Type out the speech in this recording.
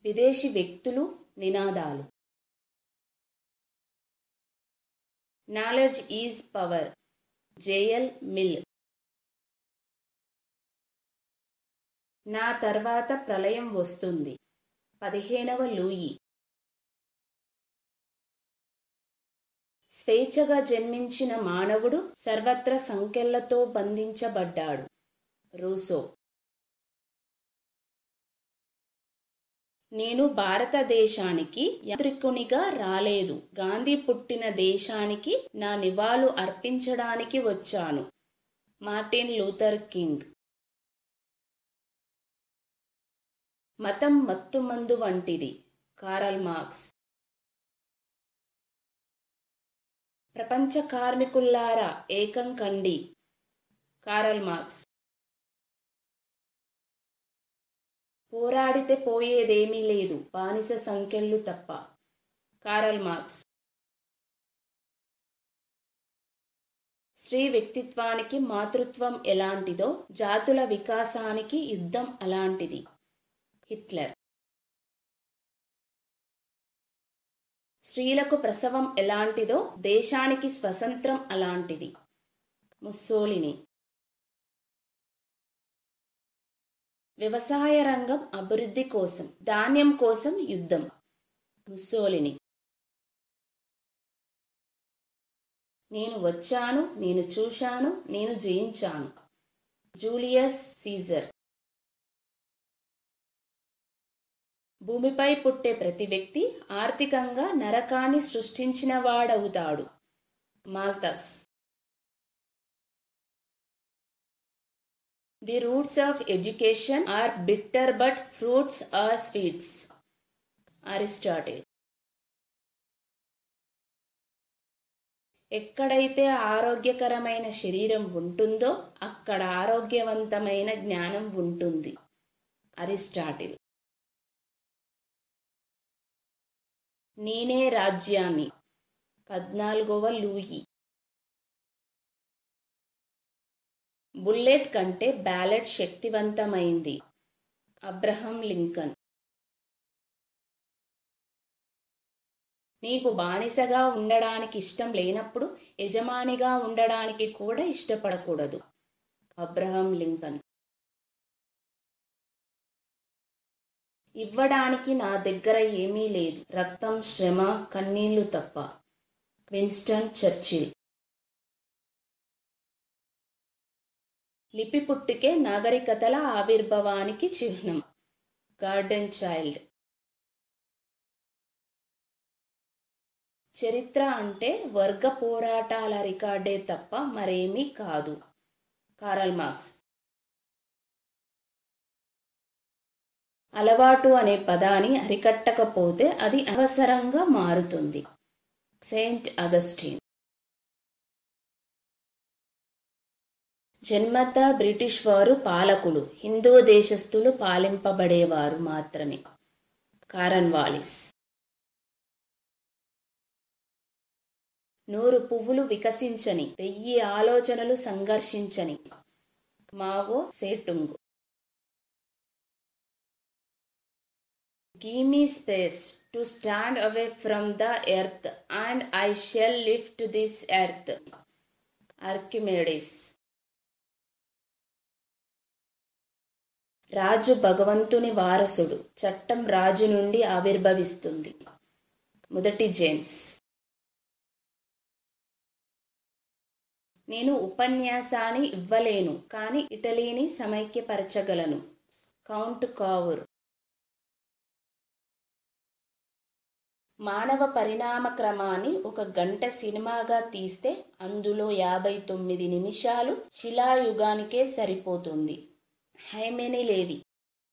విదేశీ వ్యక్తులు నినాదాలు knowledge is power JL Mill నా తర్వాత ప్రళయం వస్తుంది పదిహేనవ లూయి స్వేచ్ఛగా జన్మించిన మానవుడు సర్వత్ర సంకెళ్లతో బంధించబడ్డాడు రూసో నేను భారతదేశానికి యాత్రికునిగా రాలేదు గాంధీ పుట్టిన దేశానికి నా నివాళులు అర్పించడానికి వచ్చాను మార్టిన్ లూథర్ కింగ్ మతం మత్తుమందు వంటిది కారల్ మార్క్స్ ప్రపంచ కార్మికుల్లారా ఏకం కండి కారల్ మార్క్స్ పోరాడితే పోయేదేమీ లేదు బానిస సంఖ్యలు తప్ప కారల్ మార్క్స్ స్త్రీ వ్యక్తిత్వానికి మాతృత్వం ఎలాంటిదో జాతుల వికాసానికి యుద్ధం అలాంటిది హిట్లర్ స్త్రీలకు ప్రసవం ఎలాంటిదో దేశానికి స్వతంత్రం అలాంటిది ముస్సోలిని వ్యవసాయ రంగం అభివృద్ధి కోసం ధాన్యం కోసం యుద్ధం ముస్సోలిని నేను వచ్చాను నేను చూశాను నేను జయించాను జూలియస్ సీజర్ భూమిపై పుట్టే ప్రతి వ్యక్తి ఆర్థికంగా నరకాన్ని సృష్టించిన వాడవుతాడు Malthus the roots of education are bitter but fruits are sweets Aristotle ఎక్కడైతే ఆరోగ్యకరమైన శరీరం ఉంటుందో అక్కడ ఆరోగ్యవంతమైన జ్ఞానం ఉంటుంది అరిస్టాటిల్ నేనే రాజ్యాన్ని పద్నాలుగవ లూయి బుల్లెట్ కంటే బ్యాలెట్ శక్తివంతమైంది అబ్రహం లింకన్ నీకు బానిసగా ఉండడానికి ఇష్టం లేనప్పుడు యజమానిగా ఉండడానికి కూడా ఇష్టపడకూడదు అబ్రహం లింకన్ ఇవ్వడానికి నా దగ్గర ఏమీ లేదు రక్తం శ్రమ కన్నీళ్లు తప్ప విన్స్టన్ చర్చిల్ లిపి పుట్టుకే నాగరికతల ఆవిర్భావానికి చిహ్నం గార్డెన్ చైల్డ్ చరిత్ర అంటే వర్గ పోరాటాల రికార్డే తప్ప మరేమీ కాదు కారల్ మార్క్స్ అలవాటు అనే పదాన్ని అరికట్టకపోతే అది అవసరంగా మారుతుంది సెయింట్ అగస్టిన్ జన్మత బ్రిటిష్ వారు పాలకులు హిందూ దేశస్థులు పాలింపబడేవారు మాత్రమే కారన్ వాలిస్ నూరు పువ్వులు వికసించని వెయ్యి ఆలోచనలు సంఘర్షించని Mao Tsetung Give me space to stand away from the earth, and I shall lift this earth. Archimedes. రాజు భగవంతుని వారసుడు చట్టం రాజు నుండి ఆవిర్భవిస్తుంది మొదటి జేమ్స్ నేను ఉపన్యాసాన్ని ఇవ్వలేను కానీ ఇటలీని సమైక్యపరచగలను కౌంట్ కావుర్ మానవ పరిణామ క్రమాన్ని ఒక గంట సినిమాగా తీస్తే అందులో యాభై తొమ్మిది నిమిషాలు శిలాయుగానికే సరిపోతుంది హైమెని లేవి